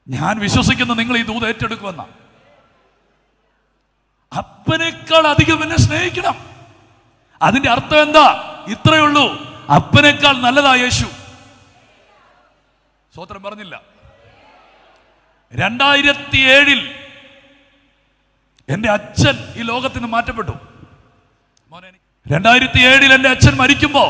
ഞാൻ വിശ്വസിക്കുന്ന നിങ്ങൾ ഈ ദൂത് ഏറ്റെടുക്കുമെന്ന അപ്പനേക്കാൾ അധികം എന്നെ സ്നേഹിക്കണം അതിന്റെ അർത്ഥം എന്താ ഇത്രയേ ഉള്ളൂ അപ്പനേക്കാൾ നല്ലതാ യേശു സ്വോത്രം പറഞ്ഞില്ല രണ്ടായിരത്തി ഏഴിൽ എന്റെ അച്ഛൻ ഈ ലോകത്തിൽ നിന്ന് മാറ്റപ്പെട്ടു മോനെ എനിക്ക് രണ്ടായിരത്തി ഏഴിൽ എന്റെ അച്ഛൻ മരിക്കുമ്പോ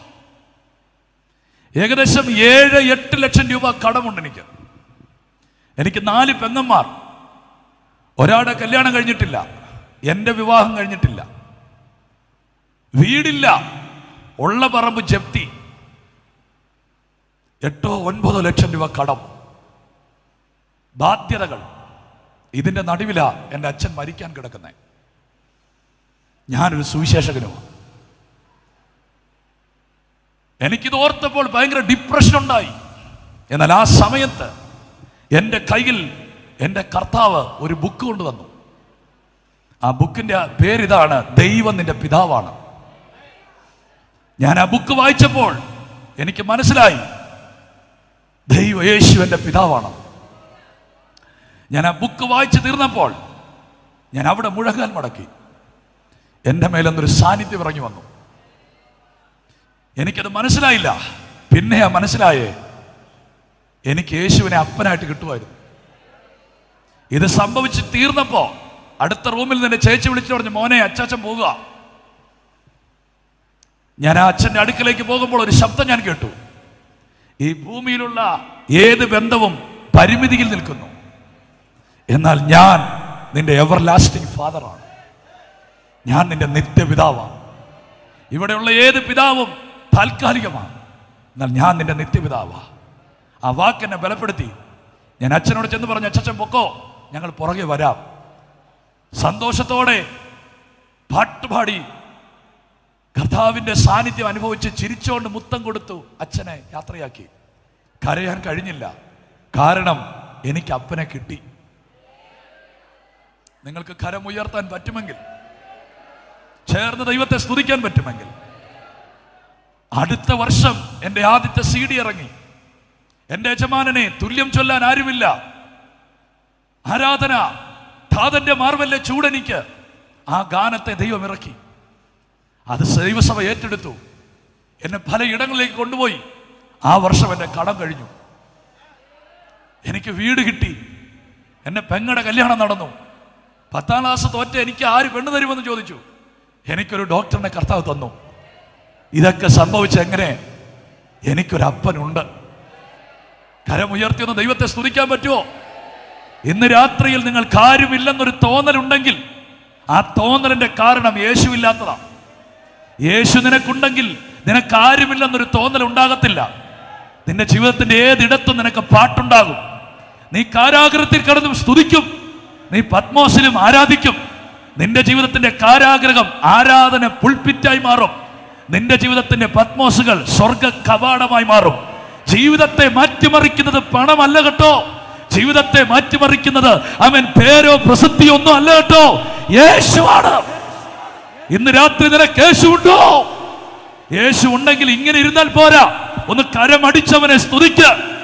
ഏകദേശം ഏഴ് എട്ട് ലക്ഷം രൂപ കടമുണ്ട് എനിക്ക് എനിക്ക് നാല് പെങ്ങന്മാർ ഒരാളുടെ കല്യാണം കഴിഞ്ഞിട്ടില്ല എൻ്റെ വിവാഹം കഴിഞ്ഞിട്ടില്ല വീടില്ല ഉള്ള പറമ്പ് ജപ്തി എട്ടോ ഒൻപതോ ലക്ഷം രൂപ കടം ബാധ്യതകൾ ഇതിന്റെ നടുവിലാ എൻ്റെ അച്ഛൻ മരിക്കാൻ കിടക്കുന്നത് ഞാനൊരു സുവിശേഷകനുമാണ് എനിക്കിത് ഓർത്തപ്പോൾ ഭയങ്കര ഡിപ്രഷൻ ഉണ്ടായി എന്നാൽ ആ സമയത്ത് എൻ്റെ കയ്യിൽ എൻ്റെ കർത്താവ് ഒരു ബുക്ക് കൊണ്ടുവന്നു ആ ബുക്കിന്റെ പേരിതാണ് ദൈവം നിന്റെ പിതാവാണ് ഞാൻ ആ ബുക്ക് വായിച്ചപ്പോൾ എനിക്ക് മനസ്സിലായി ദൈവ യേശു എൻ്റെ പിതാവാണ് ഞാൻ ആ ബുക്ക് വായിച്ചു തീർന്നപ്പോൾ ഞാൻ അവിടെ മുഴങ്ങാൻ മടക്കി എൻ്റെ മേലൊന്നൊരു സാന്നിധ്യം ഇറങ്ങി വന്നു എനിക്കത് മനസ്സിലായില്ല പിന്നെയാ മനസ്സിലായേ എനിക്ക് യേശുവിനെ അപ്പനായിട്ട് കിട്ടുമായിരുന്നു ഇത് സംഭവിച്ച് തീർന്നപ്പോ അടുത്ത റൂമിൽ നിന്ന് ചേച്ചി വിളിച്ചു പറഞ്ഞു മോനെ അച്ചാച്ചൻ പോകുക ഞാൻ ആ അച്ഛൻ്റെ അടുക്കലേക്ക് പോകുമ്പോൾ ഒരു ശബ്ദം ഞാൻ കേട്ടു ഈ ഭൂമിയിലുള്ള ഏത് ബന്ധവും പരിമിതിയിൽ നിൽക്കുന്നു എന്നാൽ ഞാൻ നിന്റെ എവർ ലാസ്റ്റിംഗ് ഫാദറാണ് ഞാൻ നിന്റെ നിത്യപിതാവാണ് ഇവിടെയുള്ള ഏത് പിതാവും താൽക്കാലികമാണ് എന്നാൽ ഞാൻ നിന്റെ നിത്യപിതാവാ ആ വാക്ക് എന്നെ ബലപ്പെടുത്തി ഞാൻ അച്ഛനോട് ചെന്ന് പറഞ്ഞു അച്ഛൻ പൊക്കോ ഞങ്ങൾ പുറകെ വരാം സന്തോഷത്തോടെ പാട്ടുപാടി കർത്താവിന്റെ സാന്നിധ്യം അനുഭവിച്ച് ചിരിച്ചുകൊണ്ട് മുത്തം കൊടുത്തു അച്ഛനെ യാത്രയാക്കി കരയാൻ കഴിഞ്ഞില്ല കാരണം എനിക്ക് അപ്പനെ കിട്ടി നിങ്ങൾക്ക് കരമുയർത്താൻ പറ്റുമെങ്കിൽ ചേർന്ന് ദൈവത്തെ സ്തുതിക്കാൻ പറ്റുമെങ്കിൽ അടുത്ത വർഷം എൻ്റെ ആദ്യത്തെ സി ഡി ഇറങ്ങി എൻ്റെ യജമാനനെ തുല്യം ചൊല്ലാൻ ആരുമില്ല ആരാധന ധാതന്റെ മാർവല്ലെ ചൂടനിക്ക് ആ ഗാനത്തെ ദൈവം ഇറക്കി അത് ദൈവസഭ ഏറ്റെടുത്തു എന്നെ പല ഇടങ്ങളിലേക്ക് കൊണ്ടുപോയി ആ വർഷം എൻ്റെ കടം കഴിഞ്ഞു എനിക്ക് വീട് കിട്ടി എന്നെ പെങ്ങടെ കല്യാണം നടന്നു പത്താം ക്ലാസ് തോറ്റ എനിക്ക് ആര് പെണ്ണ് തരുമെന്ന് ചോദിച്ചു എനിക്കൊരു ഡോക്ടറിനെ കർത്താവ് തന്നു ഇതൊക്കെ സംഭവിച്ച എങ്ങനെ എനിക്കൊരു അപ്പനുണ്ട് കരമുയർത്തിയൊന്ന് ദൈവത്തെ സ്തുതിക്കാൻ പറ്റുമോ ഇന്ന് രാത്രിയിൽ നിങ്ങൾക്ക് ആരുമില്ലെന്നൊരു തോന്നലുണ്ടെങ്കിൽ ആ തോന്നലിന്റെ കാരണം യേശു ഇല്ലാത്തതാണ് യേശു നിനക്കുണ്ടെങ്കിൽ നിനക്ക് ആരുമില്ലെന്നൊരു തോന്നൽ ഉണ്ടാകത്തില്ല നിന്റെ ജീവിതത്തിന്റെ ഏതിടത്തും നിനക്ക് പാട്ടുണ്ടാകും നീ കാരാഗ്രഹത്തിൽ കിടന്നും സ്തുതിക്കും നീ പത്മോസിലും ആരാധിക്കും നിന്റെ ജീവിതത്തിന്റെ കാരാഗ്രഹം ആരാധന പുൾപ്പിറ്റായി മാറും നിന്റെ ജീവിതത്തിന്റെ പത്മോസുകൾ സ്വർഗ കവാടമായി മാറും ജീവിതത്തെ മാറ്റിമറിക്കുന്നത് പണമല്ല കേട്ടോ ജീവിതത്തെ മാറ്റിമറിക്കുന്നത് അവൻ പേരോ പ്രസിദ്ധിയോ ഒന്നും അല്ല കേട്ടോ യേശുവാണ് ഇന്ന് രാത്രി നിനക്ക് യേശു ഉണ്ടോ യേശു ഉണ്ടെങ്കിൽ ഇങ്ങനെ ഇരുന്നാൽ പോരാ ഒന്ന് കരമടിച്ചവനെ സ്തുതിക്ക്